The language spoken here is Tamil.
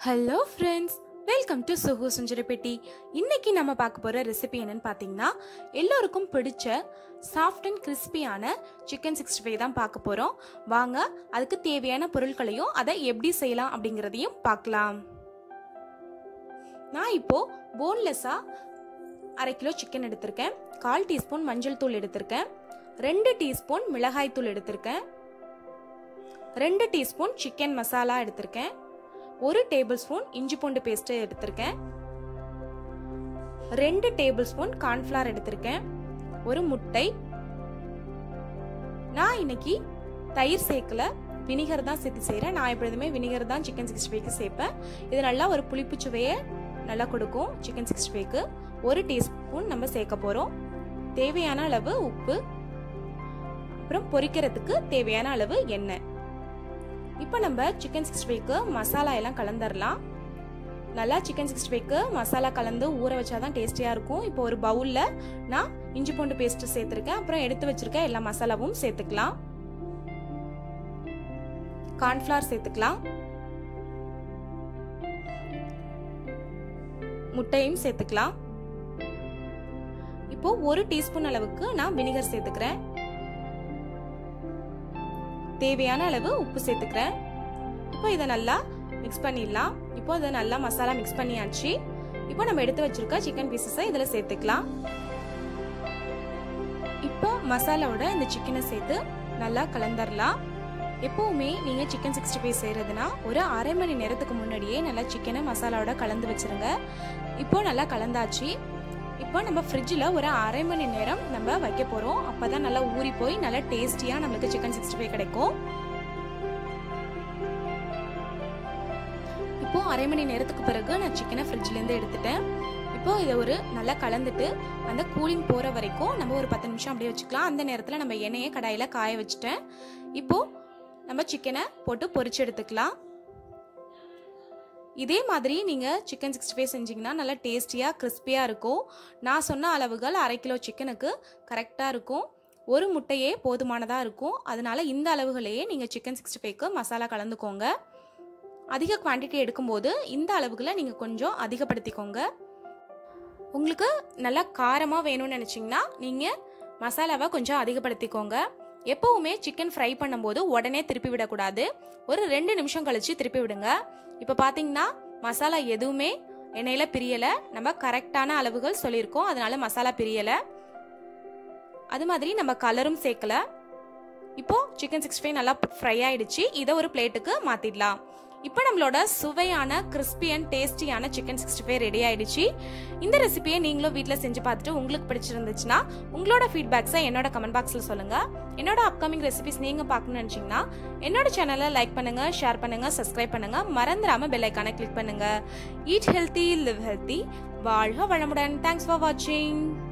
ஹலோ ஃப்ரெண்ட்ஸ் வெல்கம் டு சுகு சுஞ்சரிப்பெட்டி இன்னைக்கு நம்ம பார்க்க போகிற ரெசிபி என்னன்னு பார்த்தீங்கன்னா எல்லோருக்கும் பிடிச்ச சாஃப்ட் அண்ட் கிறிஸ்பியான சிக்கன் சிக்ஸ்டி ஃபைவ் தான் பார்க்க போகிறோம் வாங்க அதுக்கு தேவையான பொருட்களையும் அதை எப்படி செய்யலாம் அப்படிங்கிறதையும் பார்க்கலாம் நான் இப்போ போன்லெஸ்ஸாக அரை கிலோ சிக்கன் எடுத்திருக்கேன் கால் டீஸ்பூன் மஞ்சள் தூள் எடுத்திருக்கேன் ரெண்டு டீஸ்பூன் மிளகாய் தூள் எடுத்திருக்கேன் ரெண்டு டீஸ்பூன் சிக்கன் மசாலா எடுத்திருக்கேன் ஒரு டேபிள் ஸ்பூன் இஞ்சி பூண்டு பேஸ்ட் எடுத்திருக்கேன் ரெண்டு டேபிள் ஸ்பூன் கார்ன்ஃபிளார் எடுத்திருக்கேன் ஒரு முட்டை நான் இன்னைக்கு தயிர் சேர்க்கல வினிகர் தான் சேர்த்து செய்கிறேன் நான் எப்பொழுதுமே வினிகர் தான் சிக்கன் சிக்ஸ்டி ஃபைவ்க்கு சேர்ப்பேன் இது நல்லா ஒரு புளிப்பு சுவையை நல்லா கொடுக்கும் சிக்கன் சிக்ஸ்டி ஃபைவ்க்கு ஒரு டீஸ்பூன் நம்ம சேர்க்க போகிறோம் தேவையான அளவு உப்பு அப்புறம் பொரிக்கிறதுக்கு தேவையான அளவு எண்ணெய் இப்போ நம்ம சிக்கன் சிக்ஸ்டி ஃபைவ்க்கு மசாலா எல்லாம் கலந்துடலாம் நல்லா சிக்கன் சிக்ஸ்டி ஃபைவ்க்கு மசாலா கலந்து ஊற வச்சாதான் டேஸ்டியாக இருக்கும் இப்போ ஒரு பவுலில் நான் இஞ்சி பூண்டு பேஸ்ட் சேர்த்துருக்கேன் அப்புறம் எடுத்து வச்சிருக்க எல்லா மசாலாவும் சேர்த்துக்கலாம் கார்ன்ஃப்ளவர் சேர்த்துக்கலாம் முட்டையும் சேர்த்துக்கலாம் இப்போ ஒரு டீஸ்பூன் அளவுக்கு நான் வினிகர் சேர்த்துக்கிறேன் தேவையான அளவு உப்பு சேர்த்துக்கிறேன் இப்போ இதை நல்லா மிக்ஸ் பண்ணிடலாம் இப்போ இதை நல்லா மசாலா மிக்ஸ் பண்ணியாச்சு இப்போ நம்ம எடுத்து வச்சிருக்க சிக்கன் பீசஸை இதில் சேர்த்துக்கலாம் இப்போ மசாலாவோட இந்த சிக்கனை சேர்த்து நல்லா கலந்துடலாம் எப்போவுமே நீங்கள் சிக்கன் சிக்ஸ்டி ஃபைவ் செய்கிறதுனா ஒரு அரை மணி நேரத்துக்கு முன்னாடியே நல்லா சிக்கனை மசாலாவோட கலந்து வச்சுருங்க இப்போ நல்லா கலந்தாச்சு இப்போ நம்ம ஃப்ரிட்ஜில் ஒரு அரை மணி நேரம் நம்ம வைக்க போகிறோம் அப்போ தான் நல்லா ஊறி போய் நல்லா டேஸ்டியாக நம்மளுக்கு சிக்கன் சிக்ஸ்டி ஃபைவ் கிடைக்கும் இப்போ அரை மணி நேரத்துக்கு பிறகு நான் சிக்கனை ஃப்ரிட்ஜ்லேருந்து எடுத்துட்டேன் இப்போ இதை ஒரு நல்லா கலந்துட்டு அந்த கூலிங் போகிற வரைக்கும் நம்ம ஒரு பத்து நிமிஷம் அப்படியே வச்சுக்கலாம் அந்த நேரத்தில் நம்ம எண்ணெயை கடாயில் காய வச்சுட்டேன் இப்போ நம்ம சிக்கனை போட்டு பொரிச்சு எடுத்துக்கலாம் இதே மாதிரி நீங்கள் சிக்கன் சிக்ஸ்டி ஃபைவ் செஞ்சிங்கன்னா நல்லா டேஸ்டியாக கிறிஸ்பியாக இருக்கும் நான் சொன்ன அளவுகள் அரை கிலோ சிக்கனுக்கு கரெக்டாக இருக்கும் ஒரு முட்டையே போதுமானதாக இருக்கும் அதனால இந்த அளவுகளையே நீங்கள் சிக்கன் சிக்ஸ்டி ஃபைவ்க்கு மசாலா கலந்துக்கோங்க அதிக குவான்டிட்டி எடுக்கும்போது இந்த அளவுகளை நீங்கள் கொஞ்சம் அதிகப்படுத்திக்கோங்க உங்களுக்கு நல்லா காரமாக வேணும்னு நினச்சிங்கன்னா நீங்கள் மசாலாவை கொஞ்சம் அதிகப்படுத்திக்கோங்க எப்பவுமே சிக்கன் ஃப்ரை பண்ணும்போது உடனே திருப்பி விடக்கூடாது ஒரு ரெண்டு நிமிஷம் கழிச்சு திருப்பி விடுங்க இப்போ பார்த்தீங்கன்னா மசாலா எதுவுமே எண்ணெயில் பிரியலை நம்ம கரெக்டான அளவுகள் சொல்லியிருக்கோம் அதனால மசாலா பிரியலை அது மாதிரி நம்ம கலரும் சேர்க்கல இப்போ சிக்கன் சிக்ஸ்டி ஃபைவ் நல்லா ஃப்ரை ஆயிடுச்சு இதை ஒரு பிளேட்டுக்கு மாத்திடலாம் இப்போ நம்மளோட சுவையான கிறிஸ்பி அண்ட் டேஸ்டியான சிக்கன் சிக்ஸ்டி ஃபைவ் ரெடி ஆயிடுச்சு இந்த ரெசிபியை நீங்களும் வீட்டில் செஞ்சு பார்த்துட்டு உங்களுக்கு பிடிச்சிருந்துச்சுன்னா உங்களோட ஃபீட்பேக்ஸை என்னோட கமெண்ட் பாக்ஸில் சொல்லுங்க என்னோட அப்கமிங் ரெசிபிஸ் நீங்க பார்க்கணும்னு நினைச்சீங்கன்னா என்னோட சேனலை லைக் பண்ணுங்க ஷேர் பண்ணுங்க சப்ஸ்கிரைப் பண்ணுங்க மறந்துடாம பெல் ஐக்கானை கிளிக் பண்ணுங்க ஈட் ஹெல்த்தி லிவ் ஹெல்த்தி வாழ்க வளமுடன் தேங்க்ஸ் ஃபார் வாட்சிங்